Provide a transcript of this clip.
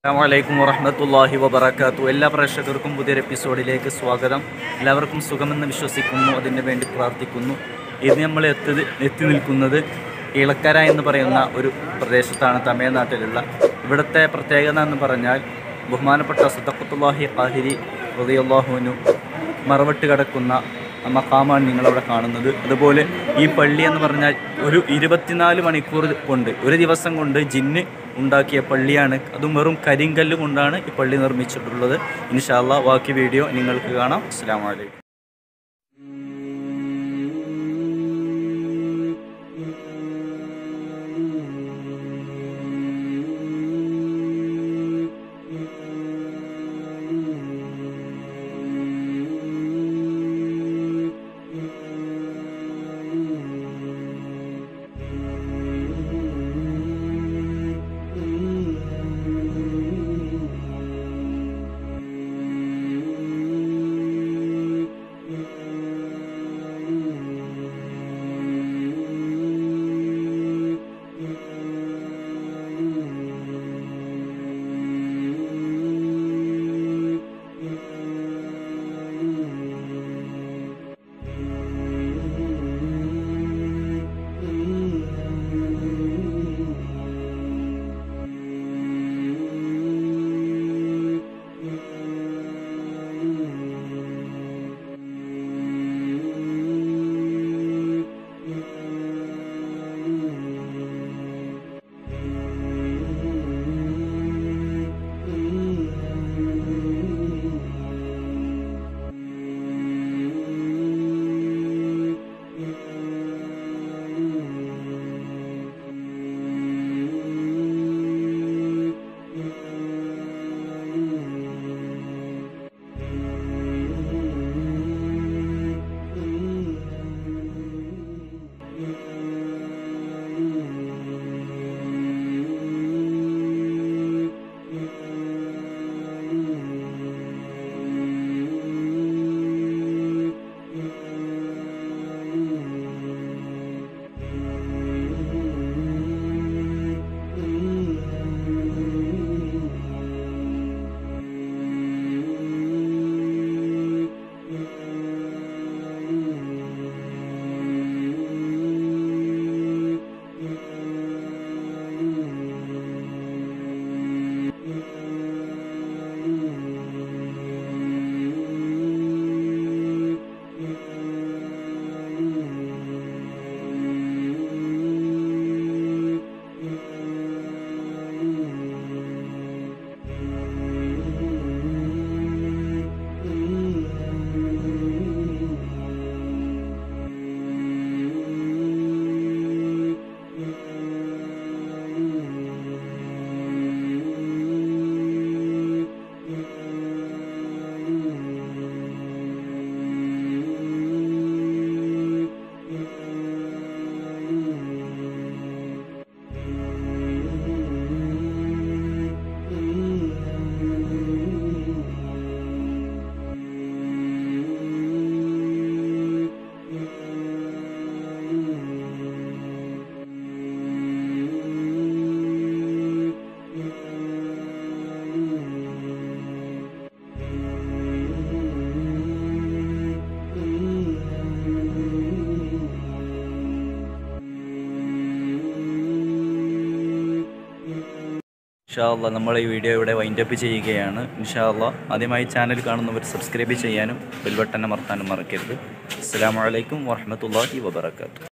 അസ്സാമലൈക്കും വറഹമത്തല്ലാഹി വബർക്കാത്തു എല്ലാ പ്രേക്ഷകർക്കും പുതിയൊരു എപ്പിസോഡിലേക്ക് സ്വാഗതം എല്ലാവർക്കും സുഖമെന്ന് വിശ്വസിക്കുന്നു അതിന് വേണ്ടി പ്രാർത്ഥിക്കുന്നു ഇത് നമ്മൾ എത്തി എത്തി നിൽക്കുന്നത് ഇളക്കര എന്ന് പറയുന്ന ഒരു പ്രദേശത്താണ് തമിഴ്നാട്ടിലുള്ള ഇവിടുത്തെ പ്രത്യേകത എന്ന് പറഞ്ഞാൽ ബഹുമാനപ്പെട്ട സദഖത്തുല്ലാഹി ഖാഹിരി റളിയല്ലാഹുവിനു മറവിട്ട് കിടക്കുന്ന മക്കാമാണ് നിങ്ങളവിടെ കാണുന്നത് അതുപോലെ ഈ പള്ളി എന്ന് പറഞ്ഞാൽ ഒരു ഇരുപത്തിനാല് മണിക്കൂർ കൊണ്ട് ഒരു ദിവസം കൊണ്ട് ജിന്ന് ഉണ്ടാക്കിയ പള്ളിയാണ് അതും വെറും കരിങ്കല്ല് കൊണ്ടാണ് ഈ പള്ളി നിർമ്മിച്ചിട്ടുള്ളത് ഇൻഷാല്ല ബാക്കി വീഡിയോ നിങ്ങൾക്ക് കാണാം അസ്സാം വലൈക്കും ഇൻഷാല്ല നമ്മൾ ഈ വീഡിയോ ഇവിടെ വൈൻഡപ്പ് ചെയ്യുകയാണ് ഇൻഷാല്ല ആദ്യമായി ചാനൽ കാണുന്നവർ സബ്സ്ക്രൈബ് ചെയ്യാനും ബെൽ ബട്ടൺ അമർത്താനും മറക്കരുത് അസ്സാം വലൈക്കും വാഹമത്തല്ലാഹി വബർക്കാത്തു